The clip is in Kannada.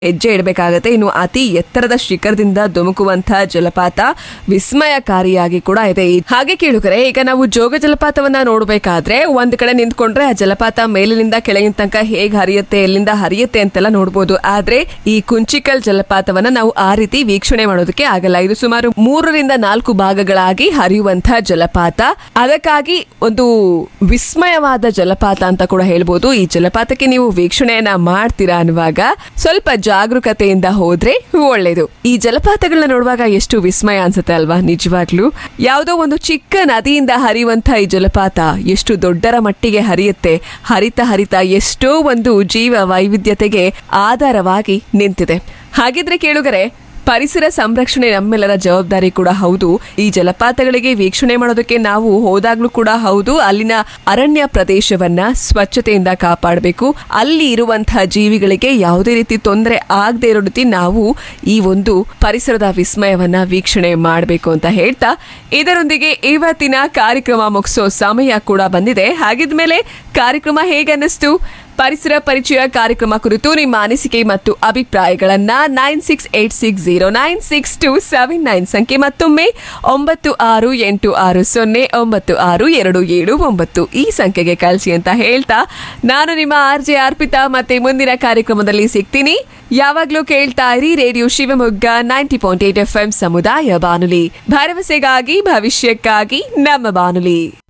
ಹೆಜ್ಜೆ ಇಡಬೇಕಾಗತ್ತೆ ಇನ್ನು ಅತಿ ಎತ್ತರದ ಶಿಖರದಿಂದ ಧುಮುಕುವಂತಹ ಜಲಪಾತ ವಿಸ್ಮಯಕಾರಿಯಾಗಿ ಕೂಡ ಇದೆ ಈ- ಹಾಗೆ ಕೇಳುಗರೆ ಈಗ ನಾವು ಜೋಗ ಜಲಪಾತವನ್ನ ನೋಡ್ಬೇಕಾದ್ರೆ ಒಂದ್ ಕಡೆ ನಿಂತ್ಕೊಂಡ್ರೆ ಆ ಜಲಪಾತ ಮೇಲಿನಿಂದ ಕೆಳಗಿನ ತನಕ ಹೇಗ್ ಹರಿಯುತ್ತೆ ಎಲ್ಲಿಂದ ಹರಿಯುತ್ತೆ ಅಂತೆಲ್ಲ ನೋಡ್ಬೋದು ಆದ್ರೆ ಈ ಕುಂಚಿಕಲ್ ಜಲಪಾತವನ್ನ ನಾವು ಆ ರೀತಿ ವೀಕ್ಷಣೆ ಮಾಡೋದಕ್ಕೆ ಆಗಲ್ಲ ಇದು ಸುಮಾರು ಮೂರರಿಂದ ನಾಲ್ಕು ಭಾಗಗಳಾಗಿ ಹರಿಯುವಂತಹ ಜಲಪಾತ ಅದಕ್ಕಾಗಿ ಒಂದು ವಿಸ್ಮಯವಾದ ಜಲಪಾತ ಅಂತ ಕೂಡ ಹೇಳ್ಬೋದು ಈ ಜಲಪಾತಕ್ಕೆ ನೀವು ವೀಕ್ಷಣೆಯನ್ನ ಮಾಡ್ತೀರಾ ಅನ್ನುವಾಗ ಸ್ವಲ್ಪ ಜಾಗರೂಕತೆಯಿಂದ ಹೋದ್ರೆ ಒಳ್ಳೇದು ಈ ಜಲಪಾತಗಳನ್ನ ನೋಡುವಾಗ ಎಷ್ಟು ವಿಸ್ಮಯ ಅನ್ಸುತ್ತೆ ಅಲ್ವಾ ನಿಜವಾಗ್ಲೂ ಯಾವುದೋ ಒಂದು ಚಿಕ್ಕ ನದಿಯಿಂದ ಹರಿಯುವಂತ ಈ ಜಲಪಾತ ಎಷ್ಟು ದೊಡ್ಡರ ಮಟ್ಟಿಗೆ ಹರಿಯುತ್ತೆ ಹರಿತಾ ಹರಿತಾ ಎಷ್ಟೋ ಒಂದು ಜೀವ ವೈವಿಧ್ಯತೆಗೆ ಆಧಾರವಾಗಿ ನಿಂತಿದೆ ಹಾಗಿದ್ರೆ ಕೇಳುಗರೆ ಪರಿಸರ ಸಂರಕ್ಷಣೆ ನಮ್ಮೆಲ್ಲರ ಜವಾಬ್ದಾರಿ ಕೂಡ ಹೌದು ಈ ಜಲಪಾತಗಳಿಗೆ ವೀಕ್ಷಣೆ ಮಾಡೋದಕ್ಕೆ ನಾವು ಹೋದಾಗ್ಲೂ ಕೂಡ ಹೌದು ಅಲ್ಲಿನ ಅರಣ್ಯ ಪ್ರದೇಶವನ್ನ ಸ್ವಚ್ಛತೆಯಿಂದ ಕಾಪಾಡಬೇಕು ಅಲ್ಲಿ ಇರುವಂತಹ ಜೀವಿಗಳಿಗೆ ಯಾವುದೇ ರೀತಿ ತೊಂದರೆ ಆಗದೆ ಇರೋ ರೀತಿ ನಾವು ಈ ಒಂದು ಪರಿಸರದ ವಿಸ್ಮಯವನ್ನ ವೀಕ್ಷಣೆ ಮಾಡಬೇಕು ಅಂತ ಹೇಳ್ತಾ ಇದರೊಂದಿಗೆ ಇವತ್ತಿನ ಕಾರ್ಯಕ್ರಮ ಮುಗಿಸೋ ಸಮಯ ಕೂಡ ಬಂದಿದೆ ಹಾಗಿದ್ಮೇಲೆ ಕಾರ್ಯಕ್ರಮ ಹೇಗನ್ನಿಸ್ತು ಪರಿಸರ ಪರಿಚಯ ಕಾರ್ಯಕ್ರಮ ಕುರಿತು ನಿಮ್ಮ ಅನಿಸಿಕೆ ಮತ್ತು ಅಭಿಪ್ರಾಯಗಳನ್ನ nine six eight six zero nine six two seven nine ಸಂಖ್ಯೆ ಮತ್ತೊಮ್ಮೆ ಒಂಬತ್ತು ಆರು ಎಂಟು ಆರು ಸೊನ್ನೆ ಒಂಬತ್ತು ಆರು ಎರಡು ಏಳು ಒಂಬತ್ತು ಈ ಸಂಖ್ಯೆಗೆ ಕಳಿಸಿ ಅಂತ ಹೇಳ್ತಾ ನಾನು ನಿಮ್ಮ ಆರ್ ಜೆ ಅರ್ಪಿತಾ ಮತ್ತೆ ಮುಂದಿನ ಕಾರ್ಯಕ್ರಮದಲ್ಲಿ ಸಿಗ್ತೀನಿ ಯಾವಾಗ್ಲೂ ಕೇಳ್ತಾ ಇರಿ radio Shivamogga ninety point eight F M ಸಮುದಾಯ ಬಾನುಲಿ ಭರವಸೆಗಾಗಿ ಭವಿಷ್ಯಕ್ಕಾಗಿ ನಮ್ಮ ಬಾನುಲಿ